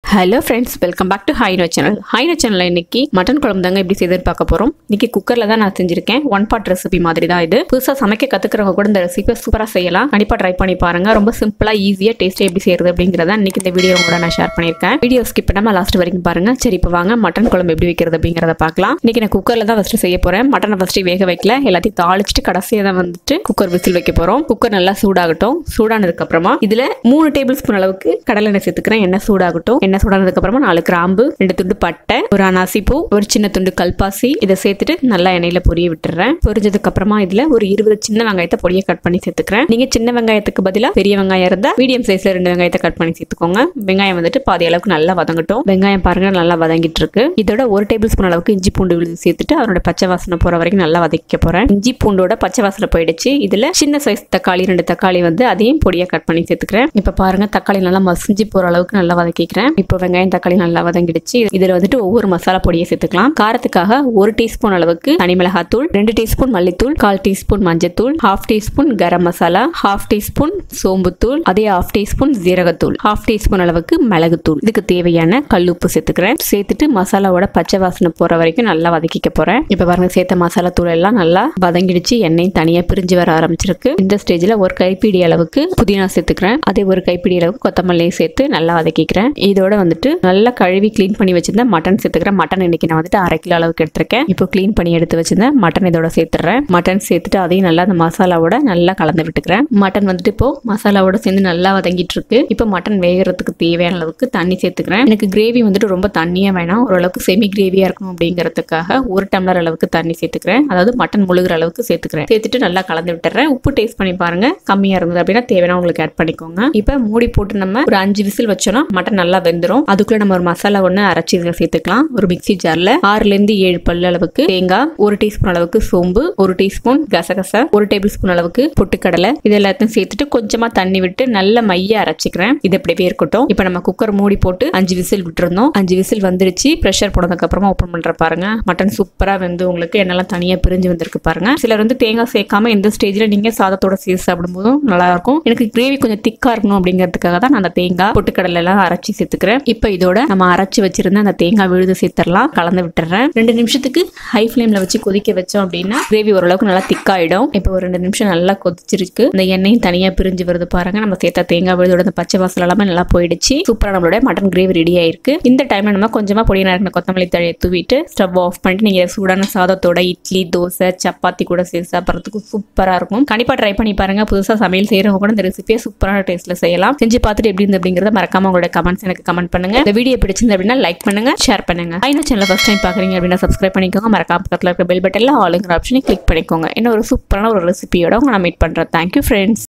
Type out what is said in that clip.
hello friends welcome back to ஹைனோ channel ஹைனோ சேனலில் இன்னைக்கு மட்டன் குழம்பு தாங்க எப்படி செய்து பார்க்க போகிறோம் இன்னைக்கு குக்கரில் தான் நான் செஞ்சிருக்கேன் ஒன் பார்ட் ரெசிபி மாதிரி தான் இது புதுசாக சமைக்க கற்றுக்கிறவங்க கூட இந்த ரெசிபியை சூப்பராக செய்யலாம் கண்டிப்பாக ட்ரை பண்ணி பாருங்க ரொம்ப சிம்பிளாக ஈஸியாக டேஸ்ட்டாக எப்படி செய்யறது அப்படிங்கிறத இன்னைக்கு இந்த வீடியோ கூட நான் ஷேர் பண்ணியிருக்கேன் வீடியோ ஸ்கிப் பண்ணாமல் லாஸ்ட் வரைக்கும் பாருங்க சரி இப்போ வாங்க மட்டன் குழம்பு எப்படி வைக்கிறது அப்படிங்கிறத பார்க்கலாம் இன்னைக்கு நான் குக்கரில் தான் ஃபஸ்ட்டு செய்ய போகிறேன் மட்டனை ஃபஸ்ட்டு வேக வைக்கல எல்லாத்தையும் தாளிச்சிட்டு கடைசியாக தான் வந்துட்டு குக்கர் விசில் வைக்க போகிறோம் குக்கர் நல்லா சூடாகட்டும் சூடானதுக்கு அப்புறமா இதில் மூணு டேபிள் ஸ்பூன் அளவுக்கு கடலை எண்ணெய் சேர்த்துக்கிறேன் எண்ணெய் சூடாகட்டும் எண்ணெய் சூடானதுக்கு அப்புறமா நாலு கிராம்பு ரெண்டு துண்டு பட்டை ஒரு அனாசி பூ ஒரு சின்ன துண்டு கல்பாசி இதை சேர்த்துட்டு நல்லா எண்ணெயில பொரிய விட்டுறேன் பொரிஞ்சதுக்கு அப்புறமா இதுல ஒரு இருபது சின்ன வெங்காயத்தை பொடியை கட் பண்ணி சேர்த்துக்கிறேன் நீங்க சின்ன வெங்காயத்துக்கு பதிலாக பெரிய வெங்காயம் இருந்தா மீடியம் சைஸ்ல ரெண்டு வெங்காயத்தை கட் பண்ணி சேர்த்துக்கோங்க வெங்காயம் வந்துட்டு பாதி அளவுக்கு நல்லா வதங்கட்டும் வெங்காயம் பாருங்க நல்லா வதங்கிட்டு இருக்கு இதோட ஒரு டேபிள் ஸ்பூன் அளவுக்கு இஞ்சி பூண்டு விழுது சேர்த்துட்டு அதோட பச்சை வாசனை போற வரைக்கும் நல்லா வதக்க போறேன் இஞ்சி பூண்டோட பச்சை வாசனை போயிடுச்சு இதுல சின்ன சைஸ் தக்காளி ரெண்டு தக்காளி வந்து அதையும் பொடியா கட் பண்ணி சேர்த்துக்கிறேன் இப்ப பாருங்க தக்காளி நல்லா மசிஞ்சு போற அளவுக்கு நல்லா வதக்கிக்கிறேன் இப்போ வெங்காயம் தக்காளி நல்லா வதங்கிடுச்சு இதுல வந்துட்டு ஒவ்வொரு மசாலா பொடியை சேர்த்துக்கலாம் காரத்துக்காக ஒரு டீஸ்பூன் அளவுக்கு தனி மிளகாத்தூள் ரெண்டு டீஸ்பூன் மல்லித்தூள் கால் டீஸ்பூன் மஞ்சத்தூள் half teaspoon garam masala half teaspoon சோம்புத்தூள் அதே ஹாஃப் டீஸ்பூன் ஜீரகத்தூள் ஹாஃப் டீஸ்பூன் அளவுக்கு மிளகுத்தூள் இதுக்கு தேவையான கல்லுப்பு சேர்த்துக்கிறேன் சேர்த்துட்டு மசாலாவோட பச்சை வாசனை போற வரைக்கும் நல்லா வதக்கிக்க போறேன் இப்ப பாருங்க சேர்த்த மசாலா தூள் எல்லாம் நல்லா வதங்கிடுச்சு எண்ணெய் தனியா பிரிஞ்சு வர ஆரம்பிச்சிருக்கு இந்த ஸ்டேஜ்ல ஒரு கைப்பிடி அளவுக்கு புதினா சேர்த்துக்கிறேன் அதே ஒரு கைப்பிடி அளவுக்கு கொத்தமல்லியை சேர்த்து நல்லா வதக்கிக்கிறேன் இதோட வந்துட்டு நல்லா கழுவி க்ளீன் பண்ணி வச்சிருந்த மட்டன் சேர்த்துக்கிறேன் மட்டன் இன்னைக்கு நான் வந்துட்டு அரை கிலோ அளவுக்கு எடுத்திருக்கேன் இப்போ க்ளீன் பண்ணி எடுத்து வச்சிருந்தேன் மட்டன் இதோட சேர்த்துறேன் மட்டன் சேர்த்துட்டு அதையும் நல்லா அந்த மசாலாவோட நல்லா கலந்து விட்டுக்கிறேன் மட்டன் வந்துட்டு இப்போ மசாலாவோட சேர்ந்து நல்லா வதங்கிட்டு இருக்கு இப்போ மட்டன் வேகிறதுக்கு தேவையான அளவுக்கு தண்ணி சேர்த்துக்கிறேன் எனக்கு கிரேவி வந்துட்டு ரொம்ப தண்ணியா வேணாம் ஓரளவுக்கு செமி கிரேவியா இருக்கணும் அப்படிங்கிறதுக்காக ஒரு டம்ளர் அளவுக்கு தண்ணி சேர்த்துக்கிறேன் அதாவது மட்டன் முழுகிற அளவுக்கு சேர்த்துக்கிறேன் சேர்த்துட்டு நல்லா கலந்து விட்டுறேன் உப்பு டேஸ்ட் பண்ணி பாருங்க கம்மியா இருந்தது அப்படின்னா தேவையான உங்களுக்கு ஆட் பண்ணிக்கோங்க இப்போ மூடி போட்டு நம்ம ஒரு அஞ்சு விசில் வச்சோம்னா மட்டன் நல்லா வெந்துடும் அதுக்குள்ள நம்ம ஒரு மசாலா ஒன்று அரைச்சி இதில் சேர்த்துக்கலாம் ஒரு மிக்ஸி ஜார்ல ஆறுல இருந்து ஏழு பல்லு அளவுக்கு தேங்காய் ஒரு டீஸ்பூன் அளவுக்கு சோம்பு ஒரு டீஸ்பூன் கசகசா ஒரு டேபிள் ஸ்பூன் அளவுக்கு பொட்டுக்கடலை இது எல்லாத்தையும் சேர்த்துட்டு கொஞ்சமா தண்ணி விட்டு நல்ல மைய அரைச்சிக்கிறேன் இது அப்படியே இருக்கட்டும் இப்போ நம்ம குக்கர் மூடி போட்டு அஞ்சு விசில் விட்டுருந்தோம் அஞ்சு விசில் வந்துருச்சு ப்ரெஷர் போனதுக்கு அப்புறமா ஓப்பன் பண்ற பாருங்க மட்டன் சூப்பரா வந்து உங்களுக்கு என்னெல்லாம் தனியா பிரிஞ்சு வந்திருக்கு பாருங்க சிலர் வந்து தேங்காய் சேர்க்காம இந்த ஸ்டேஜ்ல நீங்க சாதத்தோட சேர்த்து சாப்பிடும்போதும் நல்லா இருக்கும் எனக்கு கிரேவி கொஞ்சம் திக்கா இருக்கணும் அப்படிங்கிறதுக்காக தான் நான் அந்த தேங்காய் பொட்டுக்கடலை எல்லாம் அரைச்சி சேர்த்துக்கிறேன் இப்போ இதோட நம்ம அரைச்சி வச்சிருந்த அந்த தேங்காய் விழுது சேர்த்துடலாம் கலந்து விட்டுறேன் ரெண்டு நிமிஷத்துக்கு ஹை ஃப்ளேம்ல வச்சு கொதிக்க வச்சோம் அப்படின்னா கிரேவி ஓரளவுக்கு நல்லா திக்காயிடும் இப்போ ஒரு ரெண்டு நிமிஷம் நல்லா கொதிச்சிருக்கு இந்த எண்ணெயும் தனியா பிரிஞ்சு வருது பாருங்க நம்ம சேர்த்த தேங்காய் விழுதோட அந்த பச்சை வாசல் எல்லாமே நல்லா போயிடுச்சு சூப்பரா நம்மளோட மட்டன் கிரேவி ரெடி ஆயிருக்கு இந்த டைம்ல நம்ம கொஞ்சமா பொடி நறுக்கின கொத்தமல்லி தழையை தூவிட்டு ஸ்டவ் ஆஃப் பண்ணிட்டு நீங்க சூடான சாதத்தோட இட்லி தோசை சப்பாத்தி கூட சேர்த்து சாப்பிட்றதுக்கு சூப்பரா இருக்கும் கண்டிப்பா ட்ரை பண்ணி பாருங்க புதுசா சமையல் செய்யறவங்க கூட இந்த ரெசிபியை சூப்பரான டேஸ்ட்ல செய்யலாம் செஞ்சு பார்த்துட்டு எப்படி இருந்து அப்படிங்கறத மறக்காம உங்களோட கமெண்ட்ஸ் எனக்கு கமெண்ட் பண்ணுங்க இந்த வீடியோ பிடிச்சிருந்து அப்படின்னா லைக் பண்ணுங்க ஷேர் பண்ணுங்க ஐநா சேனல் ஃபர்ஸ்ட் டைம் பாக்குறீங்க அப்படின்னா சப்ஸ்கிரைப் பண்ணிக்கோங்க மறக்காம பக்கத்துல இருக்க பெல் பட்டன்ல ஆளுங்கிற ஆப்ஷனை கிளிக் பண்ணிக்கோங்க இன்னும் ஒரு சூப்பரான ஒரு ரெசிபியோட உங்களை நான் மீட் பண்றேன் தேங்க்யூ ஃப்ரெண்ட்ஸ்